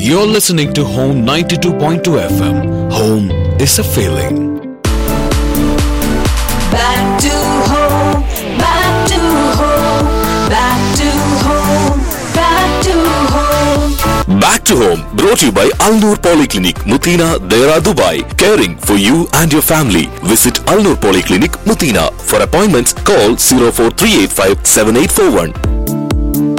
You're listening to Home 92.2 FM. Home is a feeling. Back to home, back to home, back to home, back to home. Back to home, brought to you by Alnur Polyclinic, Mutina, Dera, Dubai. Caring for you and your family. Visit Alnur Polyclinic, Mutina. For appointments, call 04385 7841.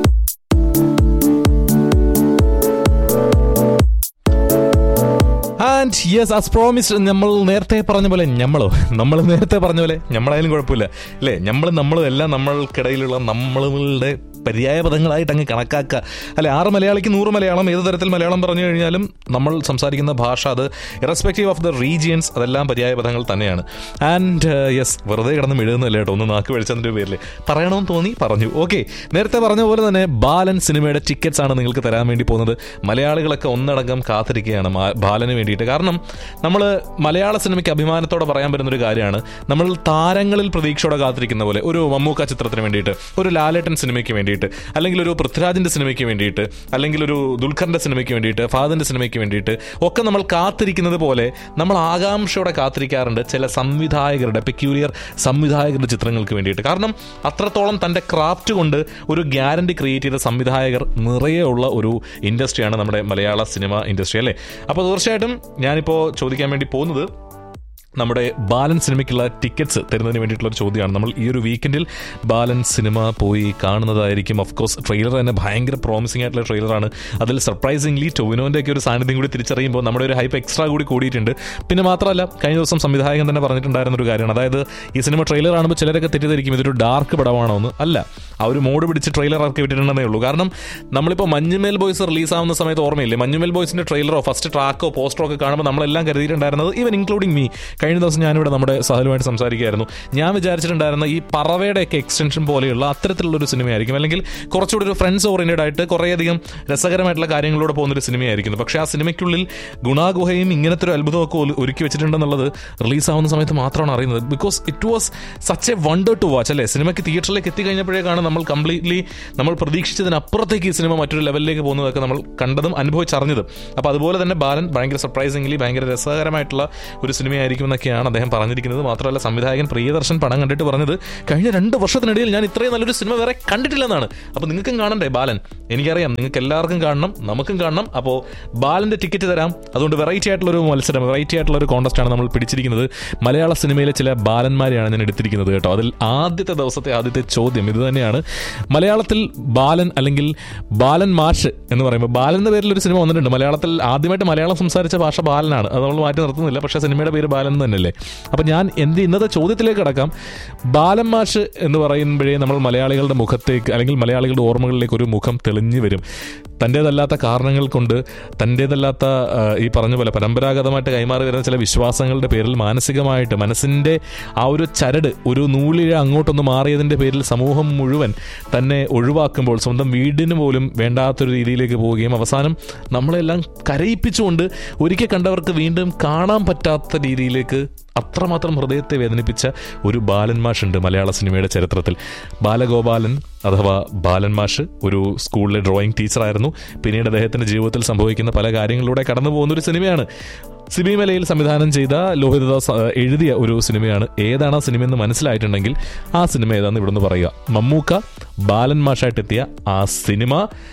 And yes as promised നമ്മൾ നേരത്തെ പറഞ്ഞ പോലെ ഞമ്മളോ നമ്മൾ നേരത്തെ പറഞ്ഞ പോലെ ഞമ്മളായാലും കുഴപ്പമില്ല അല്ലേ നമ്മൾ നമ്മളും എല്ലാം നമ്മൾക്കിടയിലുള്ള നമ്മളുടെ പര്യായ പദങ്ങളായിട്ട് അങ്ങ് കണക്കാക്കുക അല്ലെ ആറ് മലയാളിക്ക് നൂറ് മലയാളം ഏത് തരത്തിൽ മലയാളം പറഞ്ഞു കഴിഞ്ഞാലും നമ്മൾ സംസാരിക്കുന്ന ഭാഷ അത് ഇറസ്പെക്റ്റീവ് ഓഫ് ദ റീജിയൻസ് അതെല്ലാം പര്യായ പദങ്ങൾ തന്നെയാണ് ആൻഡ് യെസ് വെറുതെ കിടന്ന് എഴുതുന്നില്ല കേട്ടോ ഒന്ന് നാക്ക് വെളിച്ചതിൻ്റെ പേരിൽ പറയണമെന്ന് തോന്നി പറഞ്ഞു ഓക്കെ നേരത്തെ പറഞ്ഞ പോലെ തന്നെ ബാലൻ സിനിമയുടെ ടിക്കറ്റ്സ് ആണ് നിങ്ങൾക്ക് തരാൻ വേണ്ടി പോകുന്നത് മലയാളികളൊക്കെ ഒന്നടങ്കം കാത്തിരിക്കുകയാണ് മാ- ബാലന് വേണ്ടിയിട്ട് കാരണം നമ്മൾ മലയാള സിനിമയ്ക്ക് അഭിമാനത്തോടെ പറയാൻ പറ്റുന്ന ഒരു കാര്യമാണ് നമ്മൾ താരങ്ങളിൽ പ്രതീക്ഷയോടെ കാത്തിരിക്കുന്ന പോലെ ഒരു മമ്മൂക്ക ചിത്രത്തിന് വേണ്ടിയിട്ട് ഒരു ലാലേട്ടൻ സിനിമയ്ക്ക് വേണ്ടിയിട്ട് അല്ലെങ്കിൽ ഒരു പൃഥ്വിരാജിന്റെ സിനിമയ്ക്ക് വേണ്ടിയിട്ട് അല്ലെങ്കിൽ ഒരു ദുൽഖറിന്റെ സിനിമയ്ക്ക് വേണ്ടിയിട്ട് ഫാദിന്റെ സിനിമയ്ക്ക് വേണ്ടിയിട്ട് ഒക്കെ നമ്മൾ കാത്തിരിക്കുന്നത് പോലെ നമ്മൾ ആകാംക്ഷയോടെ കാത്തിരിക്കാറുണ്ട് ചില സംവിധായകരുടെ പെക്യൂലിയർ സംവിധായകരുടെ ചിത്രങ്ങൾക്ക് വേണ്ടിയിട്ട് കാരണം അത്രത്തോളം തൻ്റെ ക്രാഫ്റ്റ് കൊണ്ട് ഒരു ഗ്യാരണ്ടി ക്രിയേറ്റ് ചെയ്ത സംവിധായകർ നിറയെ ഉള്ള ഒരു ഇൻഡസ്ട്രിയാണ് നമ്മുടെ മലയാള സിനിമ ഇൻഡസ്ട്രി അല്ലേ അപ്പോൾ തീർച്ചയായിട്ടും ഞാനിപ്പോൾ ചോദിക്കാൻ വേണ്ടി പോകുന്നത് നമ്മുടെ ബാലൻ സിനിമയ്ക്കുള്ള ടിക്കറ്റ്സ് തരുന്നതിന് വേണ്ടിയിട്ടുള്ള ഒരു ചോദ്യമാണ് നമ്മൾ ഈ ഒരു വീക്കെൻഡിൽ ബാലൻ സിനിമ പോയി കാണുന്നതായിരിക്കും ഓഫ് കോഴ്സ് ട്രെയിലർ തന്നെ ഭയങ്കര പ്രോമിസിംഗ് ആയിട്ടുള്ള ട്രെയിലറാണ് അതിൽ സർപ്രൈസിംഗ്ലി ടൊവിനോൻ്റെ ഒക്കെ ഒരു സാന്നിധ്യം കൂടി തിരിച്ചറിയുമ്പോൾ നമ്മുടെ ഒരു ഹൈപ്പ് എക്സ്ട്രാ കൂടി കൂടിയിട്ടുണ്ട് പിന്നെ മാത്രമല്ല കഴിഞ്ഞ ദിവസം സംവിധായകൻ തന്നെ പറഞ്ഞിട്ടുണ്ടായിരുന്ന ഒരു കാര്യമാണ് അതായത് ഈ സിനിമ ട്രെയിലർ കാണുമ്പോൾ ചിലരൊക്കെ തെറ്റിദ്ധരിക്കും ഇതൊരു ഡാർക്ക് പടമാണോ എന്ന് അല്ല ആ ഒരു മോഡ് പിടിച്ച് ട്രെയിലർ ഇറക്കി വിട്ടിട്ടുണ്ടെന്നേ ഉള്ളൂ കാരണം നമ്മളിപ്പോൾ മഞ്ഞുമേൽ ബോയ്സ് റിലീസ് ആവുന്ന സമയത്ത് ഓർമ്മയില്ലേ മഞ്ഞുമേൽ ബോയ്സിന്റെ ട്രെയിലറോ ഫസ്റ്റ് ട്രാക്കോ പോസ്റ്ററോ ഒക്കെ കാണുമ്പോൾ നമ്മളെല്ലാം കരുതിയിട്ടുണ്ടായിരുന്നത് ഈവൻ ഇൻക്ലൂഡിങ് മീ കഴിഞ്ഞ ദിവസം ഞാനിവിടെ നമ്മുടെ സഹലുമായിട്ട് സംസാരിക്കുകയായിരുന്നു ഞാൻ വിചാരിച്ചിട്ടുണ്ടായിരുന്ന ഈ പറവയുടെ ഒക്കെ എക്സ്റ്റൻഷൻ പോലെയുള്ള അത്തരത്തിലുള്ള ഒരു സിനിമയായിരിക്കും അല്ലെങ്കിൽ കുറച്ചുകൂടി ഒരു ഫ്രണ്ട്സ് ഓറിയന്റഡ് ആയിട്ട് കുറേയധികം രസകരമായിട്ടുള്ള കാര്യങ്ങളിലൂടെ പോകുന്ന ഒരു സിനിമയായിരിക്കുന്നു പക്ഷേ ആ സിനിമയ്ക്കുള്ളിൽ ഗുണാഗുഹയും ഇങ്ങനത്തെ ഒരു അത്ഭുതമൊക്കെ ഒലു- ഒരുക്കി വെച്ചിട്ടുണ്ടെന്നുള്ളത് റിലീസ് ആവുന്ന സമയത്ത് മാത്രമാണ് അറിയുന്നത് because it was such a wonder to watch അല്ലേ സിനിമയ്ക്ക് തിയേറ്ററിലേക്ക് എത്തിക്കഴിഞ്ഞപ്പോഴേക്കാണ് നമ്മൾ കംപ്ലീറ്റ്ലി നമ്മൾ പ്രതീക്ഷിച്ചതിനപ്പുറത്തേക്ക് ഈ സിനിമ മറ്റൊരു ലെവലിലേക്ക് പോകുന്നതൊക്കെ നമ്മൾ കണ്ടതും അനുഭവിച്ചറിഞ്ഞതും അപ്പോൾ അതുപോലെ തന്നെ ബാലൻ ഭയങ്കര സർപ്രൈസിംഗ്ലി ഭയങ്കര രസകരമായിട്ടുള്ള ഒരു സിനിമയായിരിക്കും എന്നൊക്കെയാണ് അദ്ദേഹം പറഞ്ഞിരിക്കുന്നത് മാത്രമല്ല സംവിധായകൻ പ്രിയദർശൻ പടം കണ്ടിട്ട് പറഞ്ഞത് കഴിഞ്ഞ രണ്ട് വർഷത്തിനിടയിൽ ഞാൻ ഇത്രയും നല്ലൊരു സിനിമ വേറെ കണ്ടിട്ടില്ലെന്നാണ് അപ്പോൾ നിങ്ങൾക്കും കാണണ്ടേ ബാലൻ എനിക്കറിയാം നിങ്ങൾക്ക് എല്ലാവർക്കും കാണണം നമുക്കും കാണണം അപ്പോൾ ബാലന്റെ ടിക്കറ്റ് തരാം അതുകൊണ്ട് വെറൈറ്റി ആയിട്ടുള്ള ഒരു മത്സരം വെറൈറ്റി ആയിട്ടുള്ള ഒരു കോൺടെസ്റ്റ് ആണ് നമ്മൾ പിടിച്ചിരിക്കുന്നത് മലയാള സിനിമയിലെ ചില ബാലന്മാരെയാണ് ഞാൻ എടുത്തിരിക്കുന്നത് കേട്ടോ അതിൽ ആദ്യത്തെ ദിവസത്തെ ആദ്യത്തെ ചോദ്യം ഇത് തന്നെയാണ് മലയാളത്തിൽ ബാലൻ അല്ലെങ്കിൽ ബാലൻ മാഷ് എന്ന് പറയുമ്പോൾ ബാലൻ എന്ന പേരിൽ ഒരു സിനിമ വന്നിട്ടുണ്ട് മലയാളത്തിൽ ആദ്യമായിട്ട് മലയാളം സംസാരിച്ച ഭാഷ ബാലനാണ് അത് നമ്മൾ മാറ്റി നിർത്തുന്നില്ല പക്ഷേ സിനിമയുടെ പേര് ബാലൻ എന്ന് തന്നെയല്ലേ അപ്പം ഞാൻ എന്ത് ഇന്നത്തെ ചോദ്യത്തിലേക്ക് കടക്കാം ബാലൻ മാഷ് എന്ന് പറയുമ്പോഴേ നമ്മൾ മലയാളികളുടെ മുഖത്തേക്ക് അല്ലെങ്കിൽ മലയാളികളുടെ ഓർമ്മകളിലേക്ക് ഒരു മുഖം തെളിഞ്ഞു വരും തൻ്റേതല്ലാത്ത കാരണങ്ങൾ കൊണ്ട് തൻ്റേതല്ലാത്ത ആ, ഈ പറഞ്ഞ പോലെ പരമ്പരാഗതമായിട്ട് കൈമാറി വരുന്ന ചില വിശ്വാസങ്ങളുടെ പേരിൽ മാനസികമായിട്ട് മനസ്സിൻ്റെ ആ ഒരു ചരട് ഒരു നൂലിഴ അങ്ങോട്ടൊന്ന് മാറിയതിൻ്റെ പേരിൽ സമൂഹം മുഴുവൻ തന്നെ ഒഴിവാക്കുമ്പോൾ സ്വന്തം വീടിന് പോലും വേണ്ടാത്തൊരു രീതിയിലേക്ക് പോവുകയും അവസാനം നമ്മളെല്ലാം കരയിപ്പിച്ചുകൊണ്ട് ഒരിക്കൽ കണ്ടവർക്ക് വീണ്ടും കാണാൻ പറ്റാത്ത രീതിയിലേക്ക് അത്രമാത്രം ഹൃദയത്തെ വേദനിപ്പിച്ച ഒരു ബാലൻ മാഷ് ഉണ്ട് മലയാള സിനിമയുടെ ചരിത്രത്തിൽ ബാലഗോപാലൻ അഥവാ ബാലൻ മാഷ് ഒരു സ്കൂളിലെ ഡ്രോയിങ് ടീച്ചറായിരുന്നു പിന്നീട് അദ്ദേഹത്തിന്റെ ജീവിതത്തിൽ സംഭവിക്കുന്ന പല കാര്യങ്ങളിലൂടെ കടന്നു പോകുന്ന ഒരു സിനിമയാണ് സിബി മലയിൽ സംവിധാനം ചെയ്ത ലോഹിതദാസ് ആ, എഴുതിയ ഒരു സിനിമയാണ് ഏതാണ് ആ സിനിമ എന്ന് മനസ്സിലായിട്ടുണ്ടെങ്കിൽ ആ സിനിമ ഏതാണെന്ന് ഇവിടെ നിന്ന് പറയുക മമ്മൂക്ക ബാലൻ മാഷായിട്ടെത്തിയ ആ സിനിമ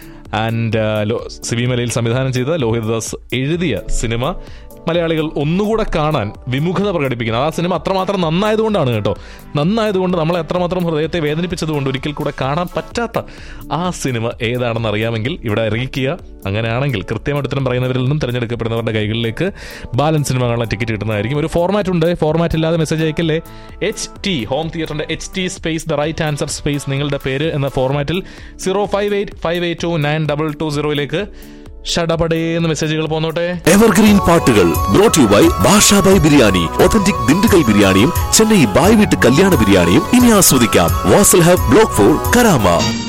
ആൻഡ് സിബി മലയിൽ സംവിധാനം ചെയ്ത ലോഹിതദാസ് എഴുതിയ സിനിമ മലയാളികൾ ഒന്നുകൂടെ കാണാൻ വിമുഖത പ്രകടിപ്പിക്കുന്നത് ആ സിനിമ അത്രമാത്രം നന്നായതുകൊണ്ടാണ് കേട്ടോ നന്നായതുകൊണ്ട് നമ്മളെ അത്രമാത്രം ഹൃദയത്തെ വേദനിപ്പിച്ചതുകൊണ്ട് ഒരിക്കൽ കൂടെ കാണാൻ പറ്റാത്ത ആ സിനിമ ഏതാണെന്ന് അറിയാമെങ്കിൽ ഇവിടെ അറിയിക്കുക അങ്ങനെയാണെങ്കിൽ കൃത്യമായിട്ട് ഉത്തരം പറയുന്നവരിൽ നിന്നും തിരഞ്ഞെടുക്കപ്പെടുന്നവരുടെ കൈകളിലേക്ക് ബാലൻസ് സിനിമ കാണാൻ ടിക്കറ്റ് കിട്ടുന്നതായിരിക്കും ഒരു ഫോർമാറ്റ് ഉണ്ട് ഫോർമാറ്റ് ഇല്ലാതെ മെസ്സേജ് അയക്കല്ലേ എച്ച് ടി ഹോം തിയേറ്ററിന്റെ H T space the right answer space നിങ്ങളുടെ പേര് എന്ന ഫോർമാറ്റിൽ zero five eight five eight two nine double two സീറോയിലേക്ക് ഷടപടേ എന്ന് മെസ്സേജുകൾ പോന്നോട്ടെ എവർഗ്രീൻ പാട്ടുകൾ brought you by Bashabhai biryani authentic Dindigul ബിരിയാണിയും ചെന്നൈ ബായ് വീട്ട് കല്യാണ ബിരിയാണിയും ഇനി ആസ്വദിക്കാം Vasal hub block four Karama